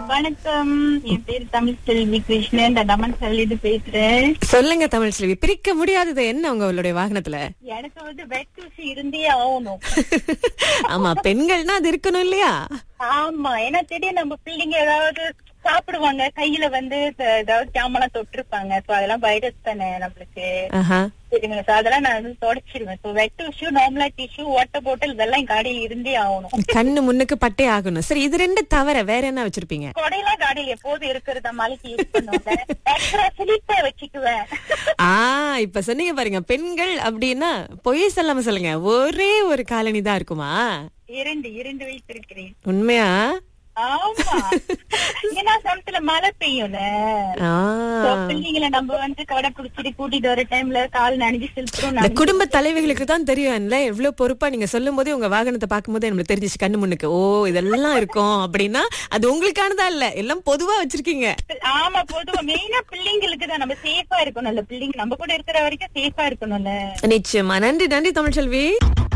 வணக்கம் என் பேர் தமிழ் செல்வி கிருஷ்ணன் நான் தமன் செல்வி பேசுறேன் சொல்லுங்க தமிழ் செல்வி பிரிக்க முடியாதது என்ன உங்களுடைய வாகனத்துல எனக்கு வந்து வெட்டூசி இருந்தே ஆகணும் ஆமா பெண்கள்னா அது இருக்கணும் இல்லையா ஆமா ஏன்னா திடீர்னு நம்ம பிள்ளைங்க ஏதாவது சாப்பிடுவாங்க கையில வந்து த- ஏதாவது ஜாமெல்லாம் தொட்டிருப்பாங்க சோ அதெல்லாம் வைரஸ் தானே நம்மளுக்கு ஆஹா சரிங்களா சோ அதெல்லாம் நான் வந்து தொடச்சிருவேன் சோ வெட் டிஷ்யூ நார்மலா டிஷ்யூ வாட்டர் பாட்டில் இதெல்லாம் என் காடியில் இருந்தே ஆகணும் கண்ணு முன்னுக்கு பட்டே ஆகணும் சரி இது ரெண்டு தவிர வேற என்ன வச்சிருப்பீங்க கொடையெல்லாம் காடியில் எப்போதும் இருக்கிறத மலைக்கு யூஸ் பண்ணுவேன் எக்ஸ்ட்ரா சிலிப்பை வச்சுக்குவேன் ஆ இப்ப சொன்னீங்க பாருங்க பெண்கள் அப்படின்னா பொய் சொல்லாம சொல்லுங்க ஒரே ஒரு காலனி தான் இருக்குமா இரண்டு இரண்டு வைத்திருக்கிறேன் உண்மையா ஆமா ஏன்னா சமத்துல மழை பெய்யும்ல ஆ. So, பிள்ளைங்களை நம்ம வந்து கடை பிடிச்சிட்டு கூட்டிட்டு வர டைம்ல கால் நனைஞ்சு செலுத்துறோம் இந்த குடும்ப தலைவிகளுக்கு தான் தெரியும்ல எவ்வளவு பொறுப்பா நீங்க சொல்லும் போதே உங்க வாகனத்தை பார்க்கும்போது நம்மளுக்கு தெரிஞ்சிச்சு கண்ணு முன்னுக்கு ஓ இதெல்லாம் இருக்கும் அப்படின்னா அது உங்களுக்கானதா இல்ல எல்லாம் பொதுவா வச்சிருக்கீங்க ஆமா பொதுவா மெயினா பிள்ளைங்களுக்கு தான் நம்ம சேஃபா இருக்கணும்ல பிள்ளைங்க நம்ம கூட இருக்கிற வரைக்கும் சேஃபா இருக்கணும்ல நிச்சயமா நன்றி நன்றி தமிழ்ச்செல்வி